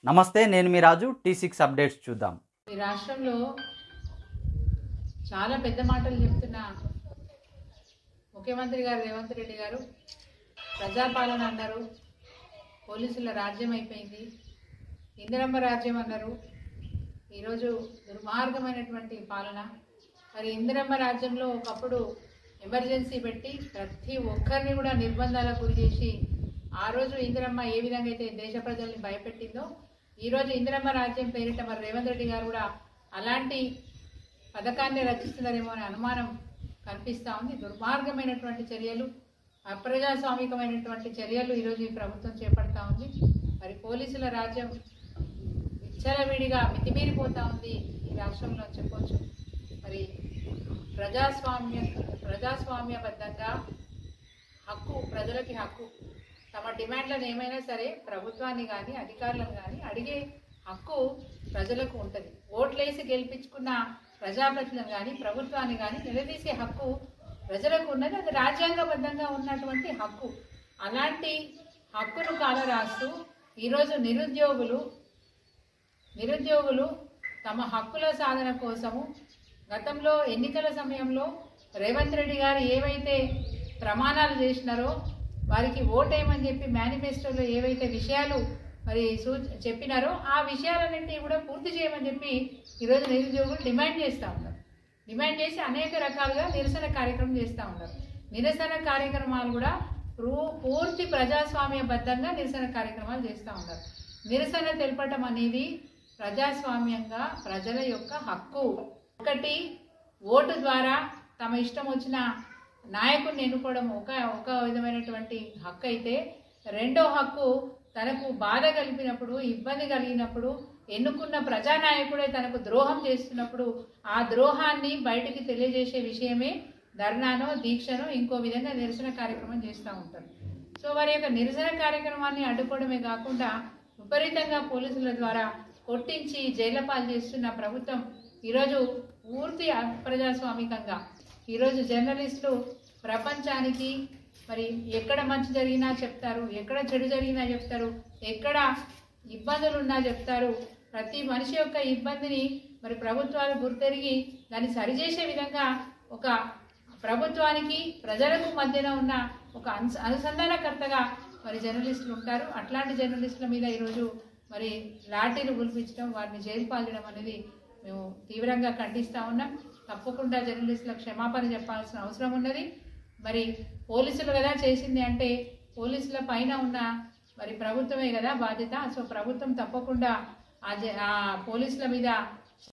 నమస్తే నేను మీ రాజు టీ సిక్స్ అప్డేట్స్ చూద్దాం ఈ రాష్ట్రంలో చాలా పెద్ద మాటలు చెప్తున్న ముఖ్యమంత్రి గారు రేవంత్ రెడ్డి గారు ప్రజాపాలన అన్నారు పోలీసుల రాజ్యం అయిపోయింది ఇందిరమ్మ రాజ్యం అన్నారు ఈరోజు దుర్మార్గమైనటువంటి పాలన మరి ఇందిరమ్మ రాజ్యంలో ఒకప్పుడు ఎమర్జెన్సీ పెట్టి ప్రతి ఒక్కరిని కూడా నిర్బంధాలకు గురి చేసి ఆ రోజు ఇందిరమ్మ ఏ విధంగా అయితే దేశ ప్రజల్ని భయపెట్టిందో ఈరోజు ఇందిరమ్మ రాజ్యం పేరిట మరి రేవంత్ రెడ్డి గారు కూడా అలాంటి పథకాన్ని రచిస్తున్నారేమో అనే అనుమానం కనిపిస్తూ ఉంది దుర్మార్గమైనటువంటి చర్యలు అప్రజాస్వామికమైనటువంటి చర్యలు ఈరోజు ఈ ప్రభుత్వం చేపడతా ఉంది మరి పోలీసుల రాజ్యం విచ్చలవిడిగా మితిమీరిపోతా ఉంది ఈ రాష్ట్రంలో అని చెప్పొచ్చు మరి ప్రజాస్వామ్య ప్రజాస్వామ్యబద్ధంగా హక్కు ప్రజలకి హక్కు తమ డిమాండ్లను ఏమైనా సరే ప్రభుత్వాన్ని కానీ అధికారులను కానీ అడిగే హక్కు ప్రజలకు ఉంటుంది ఓట్లేసి గెలిపించుకున్న ప్రజాప్రతినిధులను కానీ ప్రభుత్వాన్ని కానీ నిలదీసే హక్కు ప్రజలకు ఉన్నది అది రాజ్యాంగబద్ధంగా ఉన్నటువంటి హక్కు అలాంటి హక్కును కాలరాస్తూ ఈరోజు నిరుద్యోగులు నిరుద్యోగులు తమ హక్కుల సాధన కోసము గతంలో ఎన్నికల సమయంలో రేవంత్ రెడ్డి గారు ఏవైతే ప్రమాణాలు చేసినారో వారికి ఓటేయమని చెప్పి మేనిఫెస్టోలో ఏవైతే విషయాలు మరి సూ చెప్పినారో ఆ విషయాలన్నింటినీ కూడా పూర్తి చేయమని చెప్పి ఈరోజు నిరుద్యోగులు డిమాండ్ చేస్తూ ఉన్నారు డిమాండ్ చేసి అనేక రకాలుగా నిరసన కార్యక్రమం చేస్తూ ఉన్నారు నిరసన కార్యక్రమాలు కూడా ప్రూ- పూర్తి ప్రజాస్వామ్యబద్ధంగా నిరసన కార్యక్రమాలు చేస్తూ ఉన్నారు నిరసన తెలపటం అనేది ప్రజాస్వామ్యంగా ప్రజల యొక్క హక్కు ఒకటి ఓటు ద్వారా తమ ఇష్టం వచ్చిన నాయకుడిని ఎన్నుకోవడం ఒక ఒక విధమైనటువంటి హక్కు అయితే రెండో హక్కు తనకు బాధ కలిపినప్పుడు ఇబ్బంది కలిగినప్పుడు ఎన్నుకున్న ప్రజానాయకుడే తనకు ద్రోహం చేస్తున్నప్పుడు ఆ ద్రోహాన్ని బయటికి తెలియజేసే విషయమే ధర్నానో దీక్షనో ఇంకో విధంగా నిరసన కార్యక్రమం చేస్తూ ఉంటారు సో వారి యొక్క నిరసన కార్యక్రమాన్ని అడ్డుకోవడమే కాకుండా విపరీతంగా పోలీసుల ద్వారా కొట్టించి జైల పాలు చేస్తున్న ప్రభుత్వం ఈరోజు పూర్తి అప్రజాస్వామికంగా ఈరోజు జర్నలిస్టులు ప్రపంచానికి మరి ఎక్కడ మంచి జరిగినా చెప్తారు ఎక్కడ చెడు జరిగినా చెప్తారు ఎక్కడ ఇబ్బందులు ఉన్నా చెప్తారు ప్రతి మనిషి యొక్క ఇబ్బందిని మరి ప్రభుత్వాలు గుర్తెరిగి దాన్ని సరిచేసే విధంగా ఒక ప్రభుత్వానికి ప్రజలకు మధ్యన ఉన్న ఒక అను అనుసంధానకర్తగా మరి జర్నలిస్టులు ఉంటారు అట్లాంటి జర్నలిస్టుల మీద ఈరోజు మరి లాఠీలు గురిపించడం వారిని జైలు పాలడం అనేది మేము తీవ్రంగా ఖండిస్తూ ఉన్నాం తప్పకుండా జర్నలిస్టులకు క్షమాపణ చెప్పాల్సిన అవసరం ఉన్నది మరి పోలీసులు కదా చేసింది అంటే పోలీసుల పైన ఉన్న మరి ప్రభుత్వమే కదా బాధ్యత సో ప్రభుత్వం తప్పకుండా ఆ జ- ఆ పోలీసుల మీద